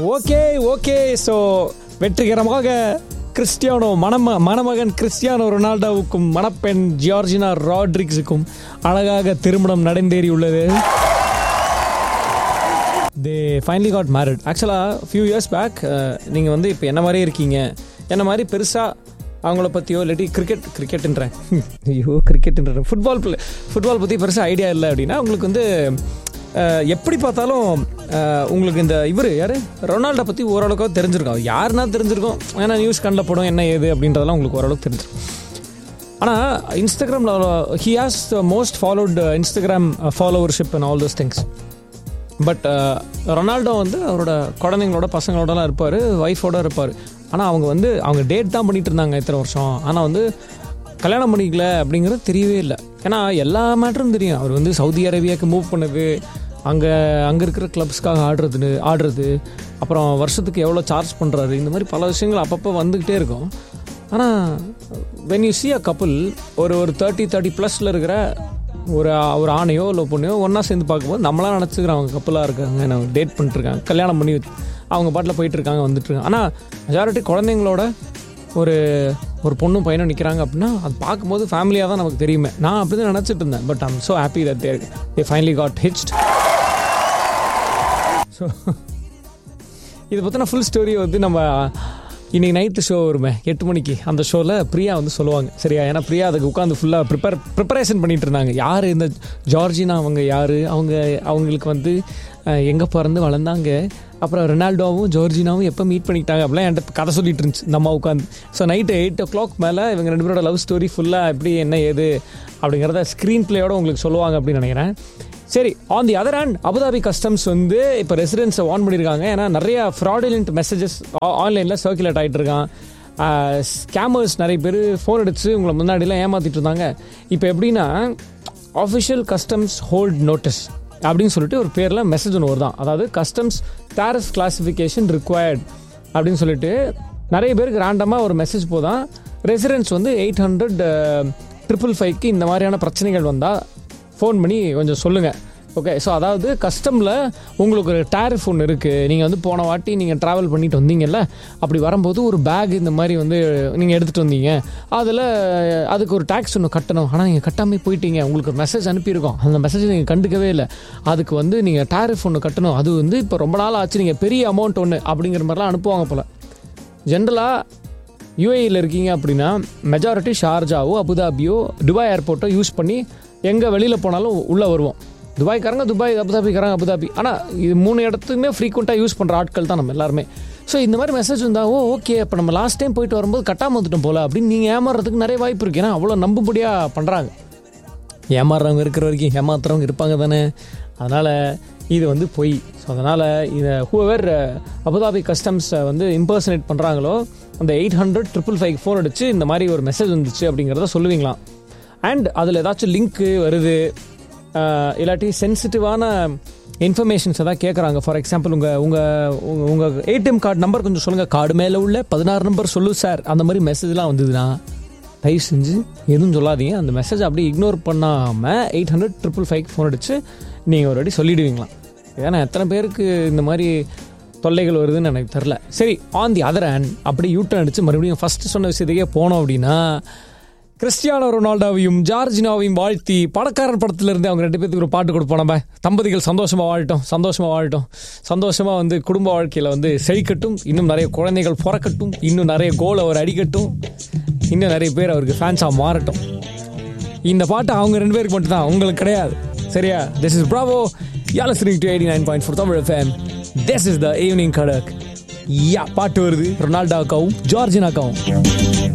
okay okay so வெற்றிகரமாக Cristiano மணம மணமகன் கிறிஸ்டியானோ ரொனால்டோவுக்கும் மணப்பெண் ஜியார்ஜினா ராட்ரிக்ஸுக்கும் அழகாக திருமணம் நடந்தேறியுள்ளது தே ஃபைனலி காட் மேரிட் ஆக்சுவலாக ஃபியூ இயர்ஸ் பேக் நீங்கள் வந்து இப்போ என்ன மாதிரியே இருக்கீங்க என்ன மாதிரி பெருசாக அவங்கள பற்றியோ இல்லாட்டி கிரிக்கெட் கிரிக்கெட்டுன்றேன் ஐயோ கிரிக்கெட்டுன்றேன் ஃபுட்பால் பிளே ஃபுட்பால் பற்றி பெருசாக ஐடியா இல்லை அப்படின்னா உங்களுக்கு வந்து அஹ், எப்படி பார்த்தாலும் அஹ், உங்களுக்கு இந்த இவர் யார் ரொனால்டோ பற்றி ஓரளவுக்கு தெரிஞ்சிருக்கும் அவர் யாருன்னா தெரிஞ்சிருக்கும் ஏன்னா நியூஸ் கண்ணில் படம் என்ன ஏது அப்படின்றதெல்லாம் உங்களுக்கு ஓரளவுக்கு தெரிஞ்சிருக்கும் ஆனால் இன்ஸ்டாகிராமில் he has the most followed Instagram followership and all those things but Ronaldo வந்து அவரோட குழந்தைங்களோட பசங்களோடலாம் இருப்பார் ஒய்ஃபோட இருப்பார் ஆனால் அவங்க வந்து அவங்க டேட் தான் பண்ணிட்டு இருந்தாங்க இத்தனை வருஷம் ஆனால் வந்து கல்யாணம் பண்ணிக்கல அப்படிங்கிறது தெரியவே இல்லை ஏன்னா எல்லா மேட்டரும் தெரியும் அவர் வந்து சவுதி அரேபியாவுக்கு மூவ் பண்ணது அங்கே அங்கே இருக்கிற கிளப்ஸ்க்காக ஆடுறது ஆடுறது அப்புறம் வருஷத்துக்கு எவ்வளோ சார்ஜ் பண்ணுறாரு இந்த மாதிரி பல விஷயங்கள் அப்பப்போ வந்துக்கிட்டே இருக்கும் ஆனால் when you see a couple ஒரு ஒரு தேர்ட்டி தேர்ட்டி ப்ளஸில் இருக்கிற ஒரு ஒரு ஆணையோ இல்லை பொண்ணையோ ஒன்றா சேர்ந்து பார்க்கும்போது நம்மளாம் நினச்சிக்கிறோம் அவங்க கப்பலாக இருக்காங்க நான் டேட் பண்ணிட்டுருக்காங்க கல்யாணம் பண்ணி அவங்க பாட்டில் போயிட்டு இருக்காங்க வந்துட்டு இருக்காங்க ஆனால் மெஜாரிட்டி குழந்தைங்களோட ஒரு ஒரு பொண்ணும் பையனும் நிற்கிறாங்க அப்படின்னா அது பார்க்கும்போது ஃபேமிலியாக தான் நமக்கு தெரியுமே நான் அப்படி தான் நினச்சிட்டு இருந்தேன் but I'm so happy that there they finally got hitched so இதை பற்றின ஃபுல் ஸ்டோரி வந்து நம்ம இன்னைக்கு நைட்டு ஷோ வருமே எட்டு மணிக்கு அந்த ஷோவில் பிரியா வந்து சொல்லுவாங்க சரியா ஏன்னா பிரியா அதுக்கு உட்காந்து ஃபுல்லாக ப்ரிப்பேர் ப்ரிப்பரேஷன் பண்ணிட்டு இருந்தாங்க யார் இந்த ஜார்ஜினா அவங்க யார் அவங்க அவங்களுக்கு வந்து எங்கே பிறந்து வளர்ந்தாங்க அப்புறம் ரெனால்டோவும் ஜார்ஜினாவும் எப்போ மீட் பண்ணிக்கிட்டாங்க அப்படிலாம் என்கிட்ட கதை சொல்லிட்டு இருந்துச்சு இந்த அம்மா உட்காந்து so night eight o'clock மேலே இவங்க ரெண்டு பேரோட லவ் ஸ்டோரி ஃபுல்லாக எப்படி என்ன ஏது அப்படிங்கிறத ஸ்க்ரீன் பிளேயோட உங்களுக்கு சொல்லுவாங்க அப்படின்னு நினைக்கிறேன் சரி on the other hand Abu Dhabi customs வந்து இப்போ ரெசிடென்ஸை ஆன் பண்ணியிருக்காங்க ஏன்னா நிறைய ஃப்ராடுலண்ட் மெசேஜஸ் ஆன்லைனில் சர்க்குலேட் ஆகிட்டு இருக்கான் ஸ்கேமர்ஸ் நிறைய பேர் ஃபோன் அடித்து உங்களை முன்னாடிலாம் ஏமாற்றிட்டு இருந்தாங்க இப்போ எப்படின்னா ஆஃபிஷியல் கஸ்டம்ஸ் ஹோல்ட் நோட்டீஸ் அப்படின்னு சொல்லிட்டு ஒரு பேரில் மெசேஜ் ஒன்று வருதான் அதாவது கஸ்டம்ஸ் டேரஸ் கிளாசிஃபிகேஷன் ரிக்வயர்ட் அப்படின்னு சொல்லிட்டு நிறைய பேருக்கு ரேண்டமாக ஒரு மெசேஜ் போதான் ரெசிடென்ஸ் வந்து எயிட் ஹண்ட்ரட் ட்ரிபிள் ஃபைவ்க்கு இந்த மாதிரியான பிரச்சனைகள் வந்தால் ஃபோன் பண்ணி கொஞ்சம் சொல்லுங்கள் ஓகே ஸோ அதாவது கஸ்டமில் உங்களுக்கு ஒரு டேரிஃப் ஒன்று இருக்குது நீங்கள் வந்து போன வாட்டி நீங்கள் ட்ராவல் பண்ணிட்டு வந்தீங்கல்ல அப்படி வரும்போது ஒரு பேக் இந்த மாதிரி வந்து நீங்கள் எடுத்துகிட்டு வந்தீங்க அதில் அதுக்கு ஒரு டேக்ஸ் ஒன்று கட்டணும் ஆனால் நீங்கள் கட்டாமல் போயிட்டீங்க உங்களுக்கு ஒரு மெசேஜ் அனுப்பியிருக்கோம் அந்த மெசேஜ் நீங்கள் கண்டுக்கவே இல்லை அதுக்கு வந்து நீங்கள் டேரிஃப் ஒன்று கட்டணும் அது வந்து இப்போ ரொம்ப நாள் ஆச்சு நீங்கள் பெரிய அமௌண்ட் ஒன்று அப்படிங்கிற மாதிரிலாம் அனுப்புவாங்க போல் ஜென்ரலாக யூஏயில் இருக்கீங்க அப்படின்னா மெஜாரிட்டி ஷார்ஜாவோ அபுதாபியோ துபாய் ஏர்போர்ட்டோ யூஸ் பண்ணி எங்கே வெளியில் போனாலும் உள்ளே வருவோம் துபாய்க்காரங்க துபாய் அபுதாபிக்காரங்க அபுதாபி ஆனால் இது மூணு இடத்துக்குமே ஃப்ரீக்வெண்ட்டாக யூஸ் பண்ணுற ஆட்கள் தான் நம்ம எல்லாருமே ஸோ இந்த மாதிரி மெசேஜ் வந்தால் ஓ ஓகே அப்போ நம்ம லாஸ்ட் டைம் போயிட்டு வரும்போது கட்டாமல் வந்துட்டோம் போல அப்படின்னு நீங்கள் ஏமாறுறதுக்கு நிறைய வாய்ப்பு இருக்குது ஏன்னா அவ்வளோ நம்பும்படியாக பண்ணுறாங்க ஏமாறுறவங்க இருக்கிற வரைக்கும் ஏமாத்துறவங்க இருப்பாங்க தானே அதனால் இது வந்து பொய் ஸோ அதனால் இதை ஹூவர் அபுதாபி கஸ்டம்ஸை வந்து இம்பர்சனேட் பண்ணுறாங்களோ அந்த eight hundred triple five phone அடிச்சு இந்த மாதிரி ஒரு மெசேஜ் வந்துச்சு அப்படிங்கிறத சொல்லுவீங்களாம் அண்ட் அதில் ஏதாச்சும் லிங்க்கு வருது அஹ், இல்லாட்டி சென்சிட்டிவான இன்ஃபர்மேஷன்ஸ் எதாவது கேட்குறாங்க ஃபார் எக்ஸாம்பிள் உங்கள் உங்கள் உங்கள் ஏடிஎம் கார்டு நம்பர் கொஞ்சம் சொல்லுங்கள் கார்டு மேலே உள்ள பதினாறு நம்பர் சொல்லு சார் அந்த மாதிரி மெசேஜ்லாம் வந்ததுன்னா தயவு செஞ்சு எதுவும் சொல்லாதீங்க அந்த மெசேஜ் அப்படியே இக்னோர் பண்ணாமல் eight hundred triple five phone அடிச்சு நீங்கள் ஒரு வாட்டி சொல்லிடுவீங்களாம் ஏன்னா எத்தனை பேருக்கு இந்த மாதிரி தொல்லைகள் வருதுன்னு எனக்கு தெரில சரி ஆன் தி அதர் ஹேண்ட் அப்படி யூட்டன் அடித்து மறுபடியும் ஃபஸ்ட்டு சொன்ன விஷயத்துக்கே போனோம் அப்படின்னா கிறிஸ்டியானோ ரொனால்டோவையும் ஜார்ஜினாவையும் வாழ்த்தி பணக்காரன் படத்திலிருந்து அவங்க ரெண்டு பேத்துக்கு ஒரு பாட்டு கொடுப்போம் நம்ம தம்பதிகள் சந்தோஷமாக வாழட்டும் சந்தோஷமாக வாழட்டும் சந்தோஷமாக வந்து குடும்ப வாழ்க்கையில் வந்து செழிக்கட்டும் இன்னும் நிறைய குழந்தைகள் பிறக்கட்டும் இன்னும் நிறைய கோல் அவர் அடிக்கட்டும் இன்னும் நிறைய பேர் அவருக்கு ஃபேன்ஸாக மாறட்டும் இந்த பாட்டு அவங்க ரெண்டு பேருக்கு மட்டும் தான் உங்களுக்கு கிடையாது சரியா this is Bravo yeah listening to eighty nine point four Tamil FM this is the evening கடக் யா பாட்டு வருது ரொனால்டோக்காவும் ஜார்ஜினாக்காவும்